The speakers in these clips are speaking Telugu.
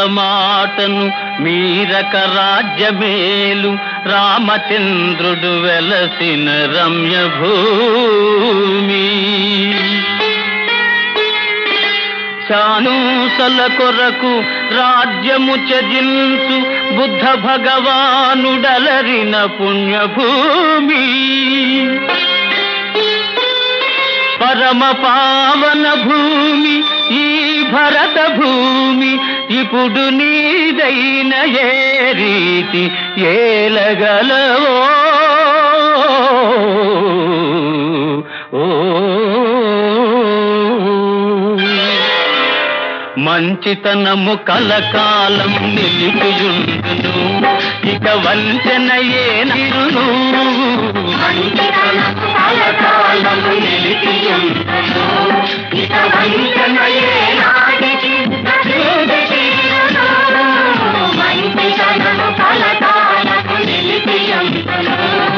మాటను మీరక రాజ్యమేలు రామచంద్రుడు వెలసిన రమ్య భూమి శానూసల కొరకు రాజ్యము చజించు బుద్ధ భగవానుడలరిన పుణ్యభూమి పరమ పావన భూమి ఈ భరత భూమి ఇప్పుడు నీదైన ఏ రీతి ఏలగలవో ఓ మంచితనము కలకాలం నిలిపియుండును ఇక వంచన ఏ నిరును మంచితనము కలకాలము నిలిపియుండును. ఇక వంచన ఏనాటికి నశించి తీరును. మంచితనము కలకాలము నిలిపియుండును.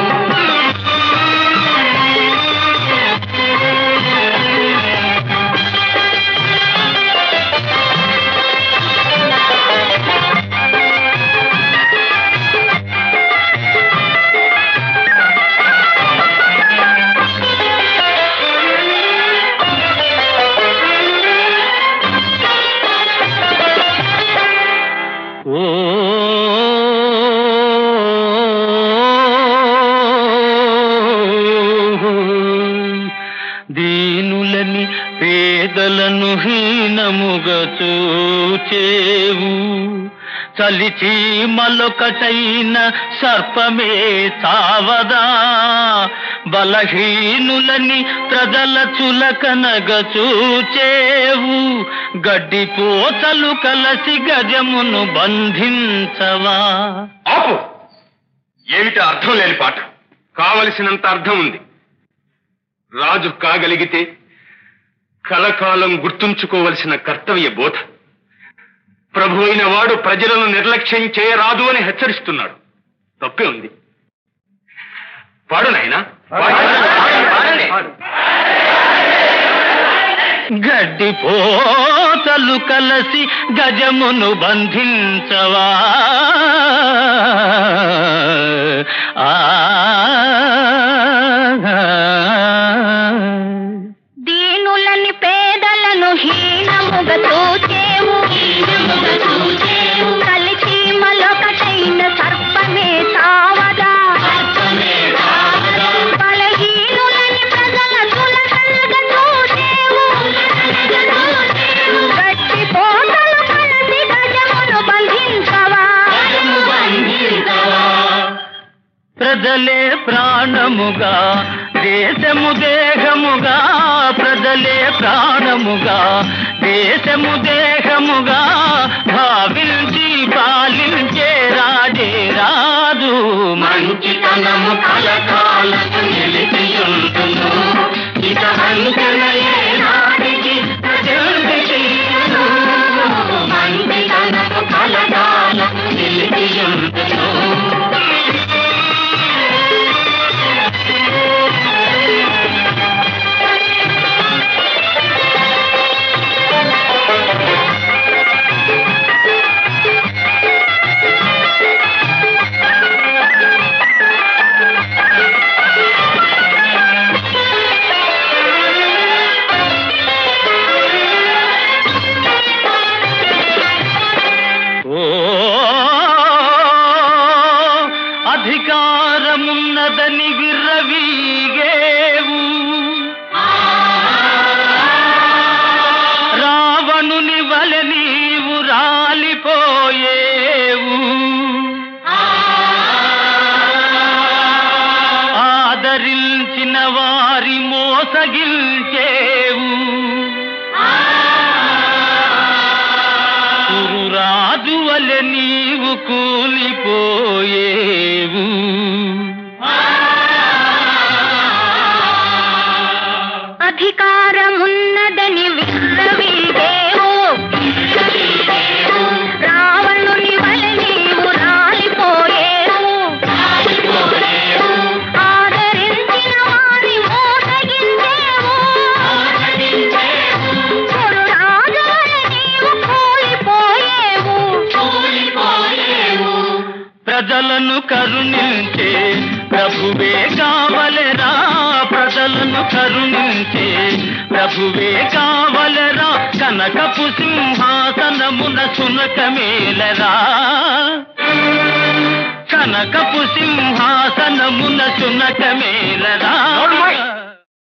ఓ దీనులని పేదలను హీనముగా చూచేవు చలిచి మలొకటైన సర్పమే చావదా బలహీనులని ప్రజల చులకనగ చూచేవు గడ్డి పోతలు కలసి గజమును బంధించవా ఆపు ఏమిటి అర్థం లేని పాట కావలసినంత అర్థం ఉంది రాజు కాగలిగితే కలకాలం గుర్తుంచుకోవలసిన కర్తవ్య బోధ ప్రభు అయిన వాడు ప్రజలను నిర్లక్ష్యం చేయరాదు అని హెచ్చరిస్తున్నాడు తప్పే ఉంది పాడు నాయనా గడ్డి పోతలు కలసి గజమును బంధించవా ఆ దీనులని పేదలను హీనముగా చూచేవు కలిసి మలొకటైన సర్పమే చావదా బలహీనులని ప్రజల చులకనగా చూచేవు గట్టి పోతలు కలిసి గజమును బంధించవా ప్రజలే ప్రాణముగా దేశము దేహముగా ప్రజలే ప్రాణముగా దేశము దేహముగా భావించి పాలించే రాజే రాజు మంచితనము కలకాలము నిలిపియుండును. ఇక వంచన ఏనాటికి ప్రజల్ని చెయ్యును. మంచితనము కలకాలము నిలిపియుండును. ఓ అధికారమున్నదని విర్రవీగేవు రావణుని వలె నీవు రాలిపోయేవు ఆదరించిన వారి మోసగిల్చేవు కురురాజు వలె నీవు కూలిపోయేవు అధికారమున్నదని విర్రవీగేవు రావణుని వలె నీవు రాలిపోయేవు ఆదరించిన వారి మోసగించేవు చెడు రాజు వలె నీవు కూలిపోయేవు ప్రజలను కరుణించే ప్రభువే కావలెరా ప్రజలను కరుణించే ప్రభువే కావలెరా కనకపు సింహాసనమున సునకమేలరా కనకపు సింహాసనమున సునకమేలరా